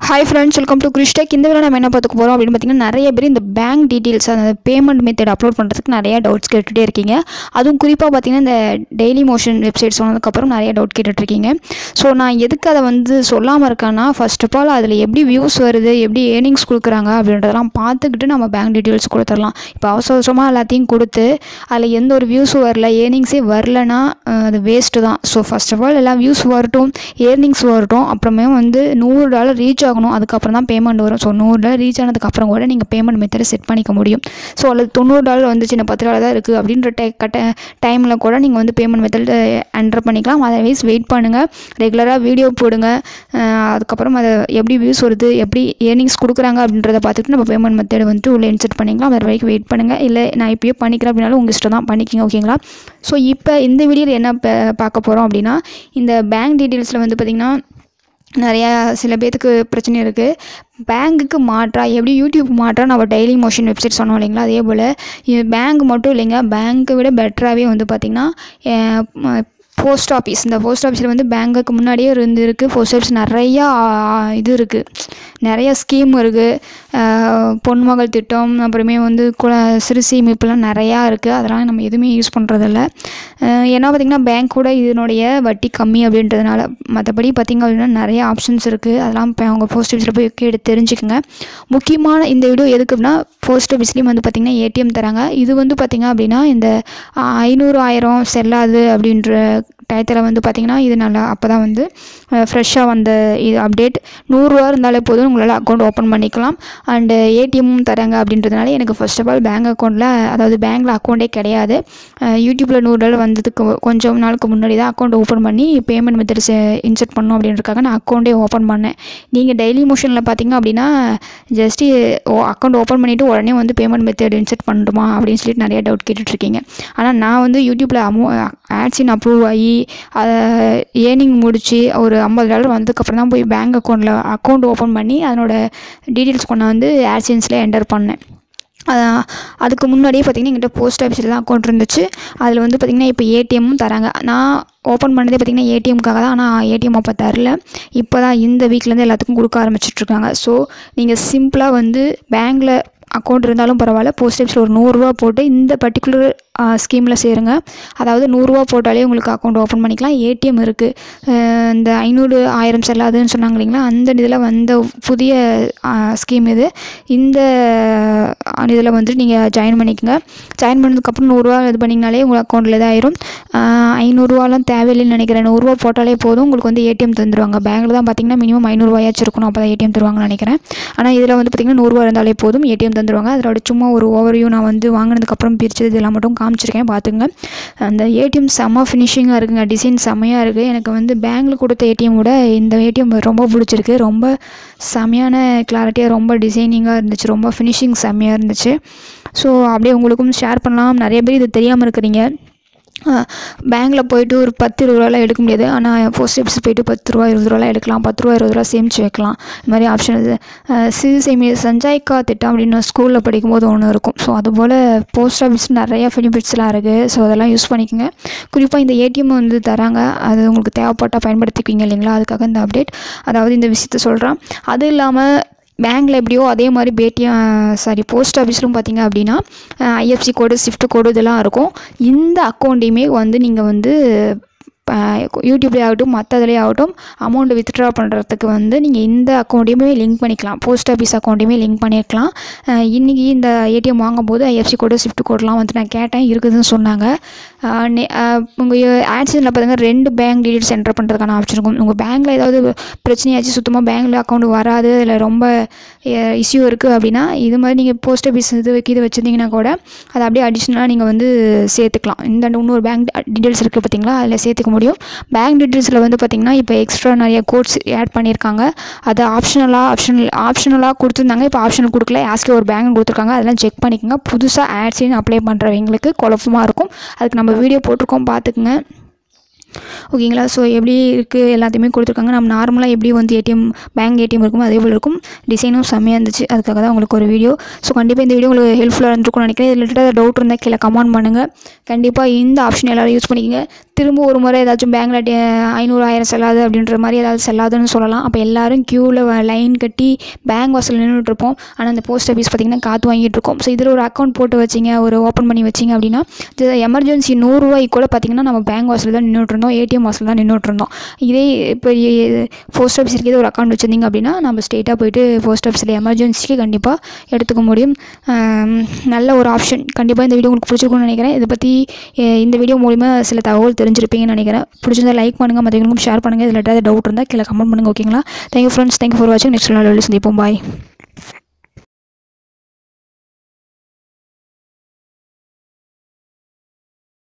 hi friends welcome to Christech இந்த video நம்ம என்ன பார்த்துக்க போகிறோம் அப்படின்னு பார்த்தீங்கன்னா நிறைய பேர் இந்த பேங்க் டீட்டெயில்ஸ் அந்த பேமெண்ட் மெத்தட் அப்லோட் பண்ணுறதுக்கு நிறைய டவுட்ஸ் கேட்டுகிட்டே இருக்கீங்க அதுவும் குறிப்பாக பார்த்தீங்கன்னா இந்த டெய்லி மோஷன் வெப்சைட் சொன்னதுக்கப்புறம் நிறைய டவுட் கேட்டுட்ருக்கீங்க ஸோ நான் எதுக்கு அதை வந்து சொல்லாமல் இருக்கேன்னா ஃபர்ஸ்ட் ஆஃப் ஆல் அதில் எப்படி வியூஸ் வருது எப்படி ஏர்னிங்ஸ் கொடுக்குறாங்க அப்படின்றதெல்லாம் பார்த்துக்கிட்டு நம்ம பேங்க் டீட்டெயில்ஸ் கொடுத்துடலாம் இப்போ அவசர அவசரமாக எல்லாத்தையும் கொடுத்து அதில் எந்த ஒரு வியூஸும் வரல ஏர்னிங்ஸே வரலனா அஹ், அது வேஸ்ட்டு தான் ஸோ ஃபர்ஸ்ட் ஆஃப் ஆல் எல்லாம் வியூஸ் வரட்டும் ஏர்னிங்ஸ் வரட்டும் அப்புறமே வந்து நூறு டாலர் ரீச் ஆகணும் அதுக்கப்புறம் தான் பேமெண்ட் வரும் ஸோ நூறு டாலர் ரீச் ஆனதுக்கப்புறம் கூட நீங்கள் பேமெண்ட் மெத்தடை செட் பண்ணிக்க முடியும் ஸோ அல்லது தொண்ணூறு டாலர் வந்துச்சு இந்த பத்து டாலர் தான் இருக்குது அப்படின்ற டை கட்ட டைமில் கூட நீங்கள் வந்து பேமெண்ட் மெத்தட் என்டர் பண்ணிக்கலாம் அதர்வைஸ் வெயிட் பண்ணுங்கள் ரெகுலராக வீடியோ போடுங்க அஹ் அதுக்கப்புறம் அதை எப்படி வியூஸ் வருது எப்படி ஏர்னிங்ஸ் கொடுக்குறாங்க அப்படின்றத பார்த்துட்டு நம்ம பேமெண்ட் மெத்தட் வந்துட்டு உள்ளே இன்செர்ட் பண்ணிக்கலாம் அது வரைக்கும் வெயிட் பண்ணுங்கள் இல்லை நான் இப்போயே பண்ணிக்கிறேன் அப்படின்னாலும் உங்கள் இஷ்டம் தான் பண்ணிக்கிங்க ஓகேங்களா ஸோ இப்போ இந்த வீடியோவில் என்ன ப- பார்க்க போகிறோம் அப்படின்னா இந்த பேங்க் டீட்டெயில்ஸில் வந்து பார்த்திங்கன்னா நிறையா சில பேர்த்துக்கு பிரச்சனை இருக்குது பேங்க்குக்கு மாற்றா எப்படி யூடியூப் மாற்றா நம்ம டெய்லி மோஷன் வெப்சைட் சொன்னோம் இல்லைங்களா அதே போல் பேங்க் மட்டும் இல்லைங்க பேங்க்கை விட பெட்டராகவே வந்து பார்த்திங்கன்னா போஸ்ட் ஆஃபீஸ் இந்த போஸ்ட் ஆஃபீஸில் வந்து பேங்க்குக்கு முன்னாடியே இருந்து இருக்குது போஸ்ட் ஆஃபீஸ் நிறையா ஆ, இது இருக்குது நிறைய ஸ்கீம் இருக்குது பொன்மகள் திட்டம் அப்புறமே வந்து குல சிறு சேமிப்புலாம் நிறையா இருக்குது அதெல்லாம் நம்ம எதுவுமே யூஸ் பண்ணுறதில்ல ஏன்னா பார்த்திங்கன்னா பேங்க் கூட இதனுடைய வட்டி கம்மி அப்படின்றதுனால மற்றபடி பார்த்திங்க அப்படின்னா நிறைய ஆப்ஷன்ஸ் இருக்குது அதெல்லாம் இப்போ அவங்க போஸ்ட் ஆஃபீஸில் போய் கேட்டு தெரிஞ்சுக்கங்க முக்கியமான இந்த வீடியோ எதுக்கு அப்படின்னா போஸ்ட் ஆஃபீஸ்லேயும் வந்து பார்த்திங்கன்னா ஏடிஎம் தராங்க இது வந்து பார்த்திங்க அப்படின்னா இந்த ஆ, ஐநூறு ஆயிரம் செல்லாது அப்படின்ற டயத்தில் வந்து பார்த்திங்கன்னா இது நல்லா அப்போ தான் வந்து ஃப்ரெஷ்ஷாக வந்த இது அப்டேட் நூறுரூவா இருந்தாலே போதும் உங்களால் அக்கௌண்ட் ஓப்பன் பண்ணிக்கலாம் அண்டு ஏடிஎம்மும் தராங்க அப்படின்றதுனால எனக்கு ஃபர்ஸ்ட் ஆஃப் ஆல் பேங்க் அக்கௌண்ட்டில் அதாவது பேங்க்கில் அக்கௌண்ட்டே கிடையாது யூடியூப்பில் நூறு டாலர் வந்ததுக்கு கொஞ்சம் நாளுக்கு முன்னாடி தான் அக்கௌண்ட் ஓப்பன் பண்ணி பேமெண்ட் மெத்தட்ஸ் இன்செர்ட் பண்ணணும் அப்படின்றதுக்காக நான் அக்கௌண்ட்டே ஓப்பன் பண்ணேன் நீங்கள் டெய்லி மோஷனில் பார்த்தீங்க அப்படின்னா ஜஸ்ட்டு அக்கௌண்ட் ஓப்பன் பண்ணிவிட்டு உடனே வந்து பேமெண்ட் மெத்தட் இன்செர்ட் பண்ணணுமா அப்படின்னு சொல்லிட்டு நிறைய டவுட் கேட்டுட்ருக்கீங்க ஆனால் நான் வந்து யூடியூப்பில் அமௌ ஆட்ஸின் அப்ரூவ் ஆகி அதை ஏர்னிங் முடித்து ஒரு ஐம்பது டாலர் வந்ததுக்கப்புறம் தான் போய் பேங்க் அக்கௌண்ட்டில் அக்கௌண்ட் ஓப்பன் பண்ணி அதனோட டீட்டெயில்ஸ் கொண்டு வந்து ஆட்ஸின்ஸில் என்டர் பண்ணேன் அதான் அதுக்கு முன்னாடியே பார்த்தீங்கன்னா எங்கிட்ட போஸ்ட் ஆஃபீஸில் தான் அக்கௌண்ட் இருந்துச்சு அதில் வந்து பார்த்திங்கன்னா இப்போ ஏடிஎம்மும் தராங்க நான் ஓப்பன் பண்ணதே பார்த்திங்கன்னா ஏடிஎம்க்காக தான் ஆனால் ஏடிஎம் அப்போ தரல இப்போ தான் இந்த வீக்லேருந்து எல்லாத்துக்கும் கொடுக்க ஆரம்பிச்சிட்ருக்காங்க ஸோ நீங்கள் சிம்பிளாக வந்து பேங்க்கில் அக்கௌண்ட் இருந்தாலும் பரவாயில்ல போஸ்ட் ஆஃபீஸில் ஒரு நூறுரூவா போட்டு இந்த பர்டிகுலர் ஸ்கீமில் சேருங்க அதாவது நூறுரூவா போட்டாலே உங்களுக்கு அக்கௌண்ட் ஓப்பன் பண்ணிக்கலாம் ஏடிஎம் இருக்குது இந்த ஐநூறு ஆயிரம் செல்லாதுன்னு சொன்னாங்க இல்லைங்களா அந்த இதில் வந்த புதிய ஸ்கீம் இது இந்த இதில் வந்துட்டு நீங்கள் ஜாயின் பண்ணிக்கோங்க ஜாயின் பண்ணதுக்கப்புறம் நூறுரூவா இது பண்ணிங்கனாலே உங்கள் அக்கௌண்ட்டில் இதாயிரும் ஐநூறுரூவாலாம் தேவையில்லைன்னு நினைக்கிறேன் நூறுரூவா போட்டாலே போதும் உங்களுக்கு வந்து ஏடிஎம் தந்துடுவாங்க பேங்க்கில் தான் பார்த்தீங்கன்னா மினிமம் ஐநூறுரூவாயாச்சும் இருக்கணும் அப்போ தான் ஏடிஎம் தருவாங்கன்னு நினைக்கிறேன் ஆனால் இதில் வந்து பார்த்திங்கன்னா நூறுரூவா இருந்தாலே போதும் ஏடிஎம் தந்துடுவாங்க அதோட சும்மா ஒரு ஓவர்வியூ நான் வந்து வாங்கினதுக்கப்புறம் பிரிச்சது இதெல்லாம் மட்டும் காமிச்சிருக்கேன் பார்த்துங்க அந்த ஏடிஎம் செம்ம ஃபினிஷிங்காக இருக்குங்க டிசைன் செம்மையாக இருக்குது எனக்கு வந்து பேங்க்கில் கொடுத்த ஏடிஎம் விட இந்த ஏடிஎம் ரொம்ப பிடிச்சிருக்கு ரொம்ப செம்மையான கிளாரிட்டியாக ரொம்ப டிசைனிங்காக இருந்துச்சு ரொம்ப ஃபினிஷிங் செம்மையாக இருந்துச்சு ஸோ அப்படியே உங்களுக்கும் ஷேர் பண்ணலாம் நிறைய பேர் இது தெரியாமல் இருக்கிறீங்க பேங்க்கில் போயிட்டு ஒரு பத்து இருபது ரூபாலாம் எடுக்க முடியாது ஆனால் போஸ்ட் ஆஃபீஸ் போயிட்டு பத்து ரூபா இருபது ரூபாலாம் எடுக்கலாம் பத்து ரூபா இருபது ரூபா சேமித்து வைக்கலாம் இந்த மாதிரி ஆப்ஷன் இது அஹ் சிறு சேமி சஞ்சாய்க்கா திட்டம் அப்படின்னு ஸ்கூலில் படிக்கும்போது ஒன்று இருக்கும் ஸோ அதுபோல் போஸ்ட் ஆஃபீஸ் நிறைய பெனிஃபிட்ஸ்லாம் இருக்குது ஸோ அதெல்லாம் யூஸ் பண்ணிக்கோங்க குறிப்பாக இந்த ஏடிஎம் வந்து தராங்க அது உங்களுக்கு தேவைப்பட்டால் பயன்படுத்திக்குவீங்க இல்லைங்களா அதுக்காக இந்த அப்டேட் அதாவது இந்த விஷயத்த சொல்கிறேன் அது இல்லாமல் பேங்க்கில் எப்படியோ அதே மாதிரி பேடிஎம் சாரி போஸ்ட் ஆஃபீஸ்லும் பார்த்தீங்க அப்படின்னா ஐஎஃப்சி கோடு ஸ்விஃப்ட் கோடு இதெல்லாம் இருக்கும் இந்த அக்கௌண்ட்டையுமே வந்து நீங்கள் வந்து யூடியூப்லேயே ஆகட்டும் மற்றதுலேயே ஆகட்டும் அமௌண்ட் வித்ட்ரா பண்ணுறதுக்கு வந்து நீங்கள் இந்த அக்கௌண்ட்டையுமே லிங்க் பண்ணிக்கலாம் போஸ்ட் ஆஃபீஸ் அக்கௌண்ட்டையுமே லிங்க் பண்ணியிருக்கலாம் அஹ் இன்னைக்கு இந்த ஏடிஎம் வாங்கும்போது ஐஎஃப்சி கோடு ஸ்விஃப்ட் கோடெலாம் வந்து நான் கேட்டேன் இருக்குதுன்னு சொன்னாங்க உங்கள் ஆட்ஸில் பார்த்துங்க ரெண்டு பேங்க் டீட்டெயில்ஸ் என்டர் பண்ணுறதுக்கான ஆப்ஷன் இருக்கும் உங்கள் பேங்க்கில் ஏதாவது பிரச்சனையாச்சு சுத்தமாக பேங்க்கில் அக்கௌண்ட் வராது இல்லை ரொம்ப இஷ்யூ இருக்குது அப்படின்னா இது மாதிரி நீங்கள் போஸ்ட் ஆஃபீஸ் இது இது வச்சுருந்தீங்கன்னா கூட அதை அப்படியே அடிஷ்னலாக நீங்கள் வந்து சேர்த்துக்கலாம் இந்த இன்னொரு பேங்க் டீட்டெயில்ஸ் இருக்குது பார்த்தீங்களா அதில் சேர்த்துக்க முடியும் பேங்க் டீட்டெயில்ஸில் வந்து பார்த்திங்கன்னா இப்போ எக்ஸ்ட்ரா நிறைய கோட்ஸ் ஆட் பண்ணியிருக்காங்க அது ஆப்ஷனலாக ஆப்ஷனல் ஆப்ஷனலாக கொடுத்துருந்தாங்க இப்போ ஆப்ஷனல் கொடுக்கல ஆஸ்கே ஒரு பேங்க் கொடுத்துருக்காங்க அதெல்லாம் செக் பண்ணிக்கோங்க புதுசாக ஆட்ஸையும் அப்ளை பண்ணுறவங்களுக்கு குழப்பமாக இருக்கும் அதுக்கு நம்ம வீடியோ போட்டிருக்கோம் பார்த்துக்குங்க ஓகேங்களா ஸோ எப்படி இருக்குது எல்லாத்தையுமே கொடுத்துருக்காங்க நம்ம நார்மலாக எப்படி வந்து ஏடிஎம் பேங்க் ஏடிஎம் இருக்குமோ அதே போல் இருக்கும் டிசைனும் செம்மையாக இருந்துச்சு அதுக்காக தான் உங்களுக்கு ஒரு வீடியோ ஸோ கண்டிப்பாக இந்த வீடியோ உங்களுக்கு ஹெல்ப்ஃபுல்லாக இருந்திருக்கும்னு நினைக்கிறேன் இது ரிலேட்டடாக டவுட் இருந்தால் கீழே கமெண்ட் பண்ணுங்கள் கண்டிப்பாக இந்த ஆப்ஷன் எல்லோரும் யூஸ் பண்ணிக்கங்க திரும்ப ஒரு முறை ஏதாச்சும் பேங்கில் ஐநூறு ஆயிரம் செல்லாது அப்படின்ற மாதிரி ஏதாவது செல்லாதுன்னு சொல்லலாம் அப்போ எல்லாரும் க்யூவில் லைன் கட்டி பேங்க் வாசலில் நின்றுட்டு இருப்போம் ஆனால் அந்த போஸ்ட் ஆஃபீஸ் பார்த்திங்கன்னா காற்று வாங்கிட்டு இருக்கோம் ஸோ இதில் ஒரு அக்கௌண்ட் போட்டு வச்சிங்க ஒரு ஓப்பன் பண்ணி வச்சிங்க அப்படின்னா எமர்ஜென்சி நூறுரூவாய்க்கு கூட பார்த்திங்கன்னா நம்ம பேங்க் வாசலில் தான் நின்றுட்டு இருந்தோம் ஏடிஎம் வாசலில் தான் நின்றுட்டு இருந்தோம் இதே இப்போ போஸ்ட் ஆஃபீஸ் இருக்கிறது ஒரு அக்கௌண்ட் வச்சுருந்தீங்க அப்படின்னா நம்ம ஸ்ட்ரெயிட்டாக போயிட்டு போஸ்ட் ஆஃபீஸில் எமர்ஜென்சிக்கு கண்டிப்பாக எடுத்துக்க முடியும் ஆம், நல்ல ஒரு ஆப்ஷன் கண்டிப்பாக இந்த வீடியோ உங்களுக்கு பிடிச்சிருக்கும்னு நினைக்கிறேன் இதை பற்றி அஹ், இந்த வீடியோ மூலிமா சில தகவல் தெரிஞ்சிருப்பீங்கன்னு நினைக்கிறேன் பிடிச்சிருந்தா லைக் பண்ணுங்கள் மற்றவங்களுக்கும் ஷேர் பண்ணுங்கள் இதில் ஏதாவது டவுட் இருந்தால் கீழே கமெண்ட் பண்ணுங்கள் ஓகேங்களா தேங்க்யூ ஃப்ரெண்ட்ஸ் தேங்க்யூ ஃபார் வாட்சிங் நெக்ஸ்ட் நாள் சந்திப்போம் பாய்